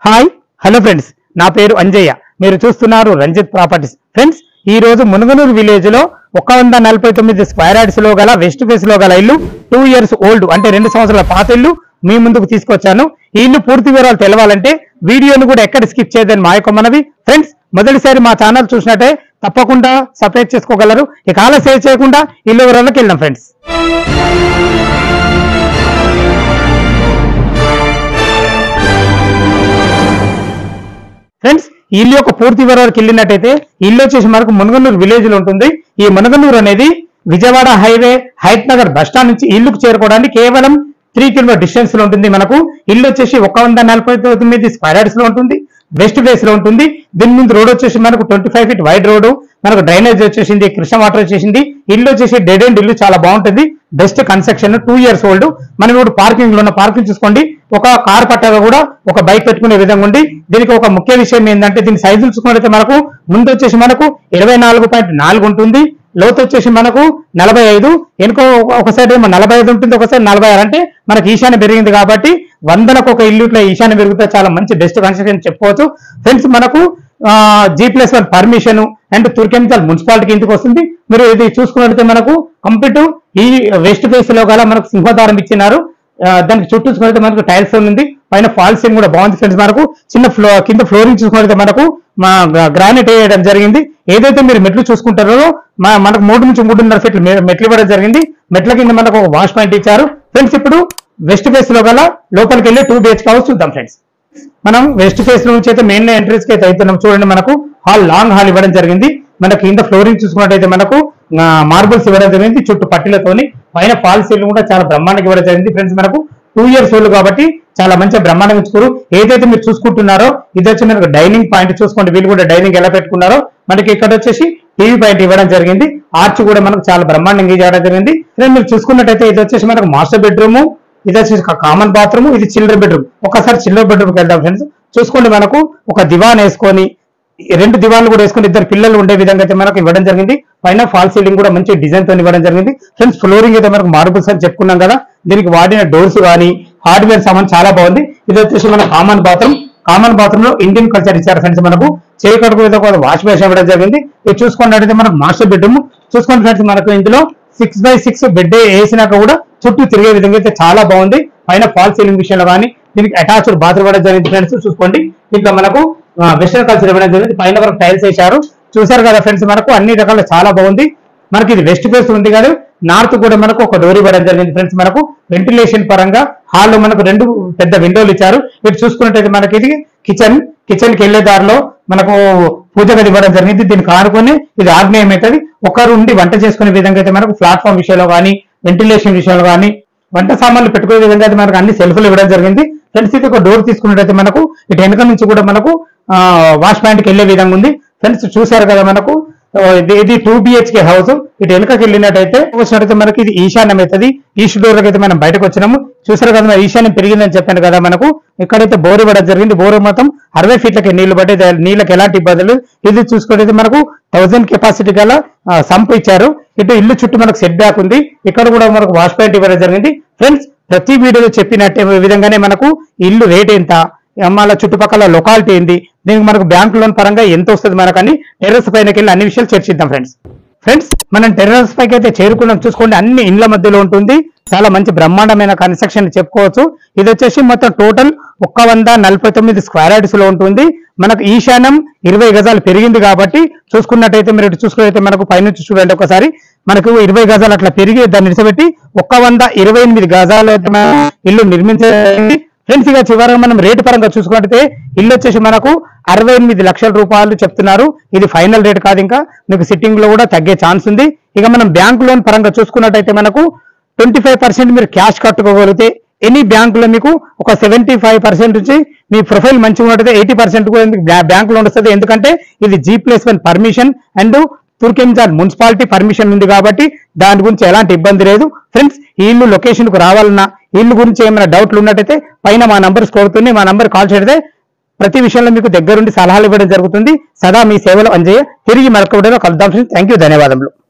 hi hello friends నా పేరు అంజయ్య మీరు చూస్తున్నారు రంజిత్ ప్రాపర్టీస్ ఫ్రెండ్స్ ఈ రోజు మునుగనూరు విలేజ్ లో ఒక వంద నలభై తొమ్మిది స్క్వేర్ యార్డ్స్ లో గల వెస్ట్ ఫేస్ లో గల ఇల్లు టూ ఇయర్స్ ఓల్డ్ అంటే రెండు సంవత్సరాల పాత ఇల్లు మీ ముందుకు తీసుకొచ్చాను ఈ ఇల్లు పూర్తి వివరాలు తెలవాలంటే వీడియోను కూడా ఎక్కడ స్కిప్ చేయదని మా యొక్క మనవి ఫ్రెండ్స్ మొదటిసారి మా ఛానల్ చూసినట్టే తప్పకుండా సబ్స్క్రైబ్ చేసుకోగలరు ఇక ఆలస్యం చేయకుండా ఇల్లు వివరాలకు వెళ్దాం ఫ్రెండ్స్ ఫ్రెండ్స్ ఈ ఇల్లు యొక్క పూర్తి వివరాలకు వెళ్ళినట్టయితే ఈ ఇల్లు వచ్చేసి మనకు మునగనూరు విలేజ్ లో ఉంటుంది ఈ మునగనూరు అనేది Vijayawada highway Hayathnagar bus stand నుంచి ఈ ఇల్లుకు చేరుకోవడానికి కేవలం త్రీ కిలోమీటర్ డిస్టెన్స్ లో ఉంటుంది మనకు ఇల్లు వచ్చేసి ఒక వంద నలభై తొమ్మిది స్క్వేర్ యార్డ్స్ లో ఉంటుంది వెస్ట్ ఫేస్ లో ఉంటుంది దీని ముందు రోడ్ వచ్చేసి మనకు twenty five feet wide road మనకు డ్రైనేజ్ వచ్చేసింది కృష్ణ వాటర్ వచ్చేసింది ఇల్లు వచ్చేసి డెడ్ అండ్ ఇల్లు చాలా బాగుంటుంది best construction two years old మనం ఇప్పుడు పార్కింగ్ లో ఉన్న పార్కింగ్ చూసుకోండి ఒక కార్ పట్టగా కూడా ఒక బైక్ పెట్టుకునే విధంగా ఉంది దీనికి ఒక ముఖ్య విషయం ఏంటంటే దీని సైజులు చూసుకున్నట్లయితే మనకు ముందు వచ్చేసి మనకు ఇరవై నాలుగు పాయింట్ నాలుగు ఉంటుంది లోతు వచ్చేసి మనకు నలభై ఐదు వెనుక ఒక సైడ్ ఏమో నలభై ఐదు ఉంటుంది ఒకసారి నలభై ఆరు అంటే మనకి ఈశాన్య పెరిగింది కాబట్టి వందలకు ఒక ఇల్లు ఇట్లా ఈశాన్య పెరిగితే చాలా మంచి బెస్ట్ కన్స్ట్రక్షన్ చెప్పుకోవచ్చు ఫ్రెండ్స్ మనకు G plus one permission and Turkayamjal municipality కిందకి వస్తుంది మీరు ఇది చూసుకున్నట్లయితే మనకు కంప్లీట్ ఈ వెస్ట్ ఫేస్ లో గల మనకు సింహద్వారం ఇచ్చినారు ఆ, దానికి చుట్టూ చూసుకుంటే మనకు టైల్స్ ఉంది పైన ఫాల్ సీలింగ్ కూడా బాగుంది ఫ్రెండ్స్ మనకు చిన్న ఫ్లో కింద ఫ్లోరింగ్ చూసుకుంటే మనకు మా గ్రానైట్ వేయడం జరిగింది ఏదైతే మీరు మెట్లు చూసుకుంటారో మా మనకు మూడు నుంచి మూడున్నర ఫీట్లు మె- మెట్లు ఇవ్వడం జరిగింది మెట్ల కింద మనకు ఒక వాష్ పాయింట్ ఇచ్చారు ఫ్రెండ్స్ ఇప్పుడు వెస్ట్ ఫేస్ లో గల లోపలికి వెళ్ళి టూ బిహెచ్కే హౌస్ చూద్దాం ఫ్రెండ్స్ మనం వెస్ట్ ఫేస్ నుంచి అయితే మెయిన్ ఎంట్రీస్ కి అయితే అవుతున్నాం చూడండి మనకు హాల్ లాంగ్ హాల్ ఇవ్వడం జరిగింది మనకి కింద ఫ్లోరింగ్ చూసుకున్నట్టయితే మనకు మార్బుల్స్ ఇవ్వడం జరిగింది చుట్టూ పట్టిలతోని పైన ఫాల్ సీలింగ్ కూడా చాలా బ్రహ్మాండంగా ఇవ్వడం జరిగింది ఫ్రెండ్స్ మనకు టూ ఇయర్స్ ఓల్డ్ కాబట్టి చాలా మంచిగా బ్రహ్మాండంగా ఉంచుకోరు ఏదైతే మీరు చూసుకుంటున్నారో ఇది వచ్చి మనకు డైనింగ్ పాయింట్ చూసుకోండి వీళ్ళు కూడా డైనింగ్ ఎలా పెట్టుకున్నారో మనకి ఇక్కడ వచ్చేసి టీవీ పాయింట్ ఇవ్వడం జరిగింది ఆర్చ్ కూడా మనకు చాలా బ్రహ్మాండంగా ఇవ్వడం జరిగింది ఫ్రెండ్ మీరు చూసుకున్నట్టయితే ఇది వచ్చేసి మనకు మాస్టర్ బెడ్రూమ్ ఇది వచ్చేసి కామన్ బాత్రూమ్ ఇది చిల్డ్రన్ బెడ్రూమ్ ఒకసారి చిల్డ్రన్ బెడ్రూమ్కి వెళ్దాం ఫ్రెండ్స్ చూసుకోండి మనకు ఒక దివాన్ వేసుకొని ఈ రెండు దివాన్లు కూడా వేసుకొని ఇద్దరు పిల్లలు ఉండే విధంగా అయితే మనకు ఇవ్వడం జరిగింది పైన ఫాల్ సీలింగ్ కూడా మంచి డిజైన్ తో ఇవ్వడం జరిగింది ఫ్రెండ్స్ ఫ్లోరింగ్ అయితే మనకు మార్బుల్స్ అని చెప్పుకున్నాం కదా దీనికి వాడిన డోర్స్ కానీ హార్డ్వేర్ సామాన్ చాలా బాగుంది ఇది వచ్చేసి మన కామన్ బాత్రూమ్ కామన్ బాత్రూమ్ లో ఇండియన్ కల్చర్ ఇచ్చారు ఫ్రెండ్స్ మనకు చేయి కడుపు మీద ఒక వాష్ బేషన్ ఇవ్వడం జరిగింది ఇది చూసుకున్నట్టయితే మనకు మాస్టర్ బెడ్రూమ్ చూసుకోండి ఫ్రెండ్స్ మనకు ఇందులో సిక్స్ బై సిక్స్ బెడ్ వేసినాక కూడా చుట్టూ తిరిగే విధంగా అయితే చాలా బాగుంది పైన ఫాల్ సీలింగ్ విషయంలో కానీ దీనికి అటాచ్డ్ బాత్రూమ్ ఇవ్వడం జరిగింది ఫ్రెండ్స్ చూసుకోండి ఇంకా మనకు వెస్టర్న్ కల్చర్ ఇవ్వడం జరిగింది పైన వరకు టైల్స్ వేశారు చూసారు కదా ఫ్రెండ్స్ మనకు అన్ని రకాల చాలా బాగుంది మనకి ఇది వెస్ట్ ఫేస్ ఉంది కానీ నార్త్ కూడా మనకు ఒక డోర్ ఇవ్వడం జరిగింది ఫ్రెండ్స్ మనకు వెంటిలేషన్ పరంగా హాల్లో మనకు రెండు పెద్ద విండోలు ఇచ్చారు ఇటు చూసుకున్నట్టయితే మనకి ఇది కిచెన్ కిచెన్ కి వెళ్లే దారిలో మనకు పూజ గది ఇవ్వడం జరిగింది దీనికి ఆనుకొని ఇది ఆగ్నేయం అవుతుంది ఒకరు ఉండి వంట చేసుకునే విధంగా అయితే మనకు ప్లాట్ఫామ్ విషయంలో కానీ వెంటిలేషన్ విషయంలో కానీ వంట సామాన్లు పెట్టుకునే విధంగా అయితే మనకు అన్ని సెల్ఫ్లు ఇవ్వడం జరిగింది ఫ్రెండ్స్ ఇది ఒక డోర్ తీసుకున్నట్టయితే మనకు ఇటు వెనక నుంచి కూడా మనకు వాష్ పాయింట్కి వెళ్ళే విధంగా ఉంది ఫ్రెండ్స్ చూసారు కదా మనకు ఆ, ఇది- ఇది టూ బిహెచ్కే హౌస్ ఇటు వెనకకి వెళ్ళినట్టయితే వచ్చినట్టయితే మనకి ఇది ఈశాన్యం అవుతుంది ఈస్ట్ డోర్ అయితే మనం బయటకు వచ్చినాము చూసారు కదా మరి ఈశాన్యం పెరిగిందని చెప్పాను కదా మనకు ఇక్కడైతే బోర్ ఇవ్వడం జరిగింది బోర్ మొత్తం అరవై ఫీట్లకి నీళ్లు పట్టి దా- నీళ్ళకి ఎలాంటి ఇబ్బందులు ఇది చూసుకుంటే మనకు థౌసండ్ కెపాసిటీ గల ఆ, సంప్ ఇచ్చారు ఇటు ఇల్లు చుట్టూ మనకు సెట్ బ్యాక్ ఉంది ఇక్కడ కూడా మనకు వాష్ పాయింట్ ఇవ్వడం జరిగింది ఫ్రెండ్స్ ప్రతి వీడియోలో చెప్పినట్టే విధంగానే మనకు ఇల్లు రేట్ ఎంత మళ్ళీ చుట్టుపక్కల లొకాలిటీ ఏంది దీనికి మనకు బ్యాంక్ లోన్ పరంగా ఎంత వస్తుంది మనకని టెర్రస్ పైనకి వెళ్ళి అన్ని విషయాలు చర్చిద్దాం ఫ్రెండ్స్ ఫ్రెండ్స్ మనం టెర్రస్ పైకి అయితే చేరుకున్నాం చూసుకోండి అన్ని ఇండ్ల మధ్యలో ఉంటుంది చాలా మంచి బ్రహ్మాండమైన కన్స్ట్రక్షన్ చెప్పుకోవచ్చు ఇది వచ్చేసి మొత్తం టోటల్ ఒక్క వంద నలభై తొమ్మిది స్క్వేర్ యార్డ్స్ లో ఉంటుంది మనకు ఈశాన్యం ఇరవై గజాలు పెరిగింది కాబట్టి చూసుకున్నట్టయితే మీరు ఇటు చూసుకున్నట్టయితే మనకు పైనుంచి చూడండి ఒకసారి మనకు ఇరవై గజాలు అట్లా పెరిగి దాన్ని నిలిచిపెట్టి ఒక్క వంద ఇరవై ఎనిమిది గజాలు అయితే మనం ఇల్లు నిర్మించండి ఫ్రెండ్స్ ఇక చివరగా మనం రేటు పరంగా చూసుకుంటే ఇల్లు వచ్చేసి మనకు అరవై ఎనిమిది లక్షల రూపాయలు చెప్తున్నారు ఇది ఫైనల్ రేట్ కాదు ఇంకా మీకు సిట్టింగ్ లో కూడా తగ్గే ఛాన్స్ ఉంది ఇక మనం బ్యాంక్ లోన్ పరంగా చూసుకున్నట్టయితే మనకు ట్వంటీ ఫైవ్ పర్సెంట్ మీరు క్యాష్ కట్టుకోగలిగితే ఎనీ బ్యాంకులో మీకు ఒక సెవెంటీ ఫైవ్ పర్సెంట్ నుంచి మీ ప్రొఫైల్ మంచిగా ఉన్నట్టయితే ఎయిటీ పర్సెంట్ కూడా బ్యాంక్ లోన్ వస్తుంది ఎందుకంటే ఇది G plus one permission and Turkayamjal municipality permission ఉంది కాబట్టి దాని గురించి ఎలాంటి ఇబ్బంది లేదు ఫ్రెండ్స్ ఈ ఇల్లు లొకేషన్ కు రావాలన్నా ఈ ఇల్లు గురించి ఏమైనా డౌట్లు ఉన్నట్టయితే పైన మా నంబర్ కోరుతుంది మా నంబర్ కాల్ చేస్తే ప్రతి విషయంలో మీకు దగ్గరుండి సలహాలు ఇవ్వడం జరుగుతుంది సదా మీ సేవలో అంజయ్య తిరిగి మరొక వీడియోలో కలుద్దాం థ్యాంక్ యూ ధన్యవాదములు